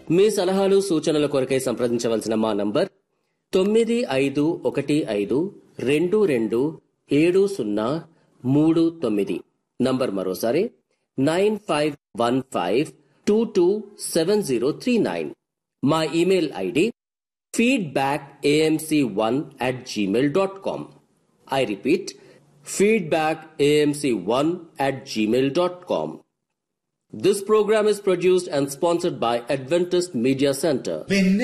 మీ సలహాలు సూచనల కొరకై సంప్రదించవలసిన మా నంబర్ తొమ్మిది ఐదు ఒకటి ఐదు రెండు రెండు ఏడు సున్నా మూడు తొమ్మిది నంబర్ మరోసారి nine five one five two two seven zero three nine మా email ID feedback AMC one at Gmail dot com I repeat feedback AMC one at Gmail dot com This program is produced and sponsored by Adventist Media Center.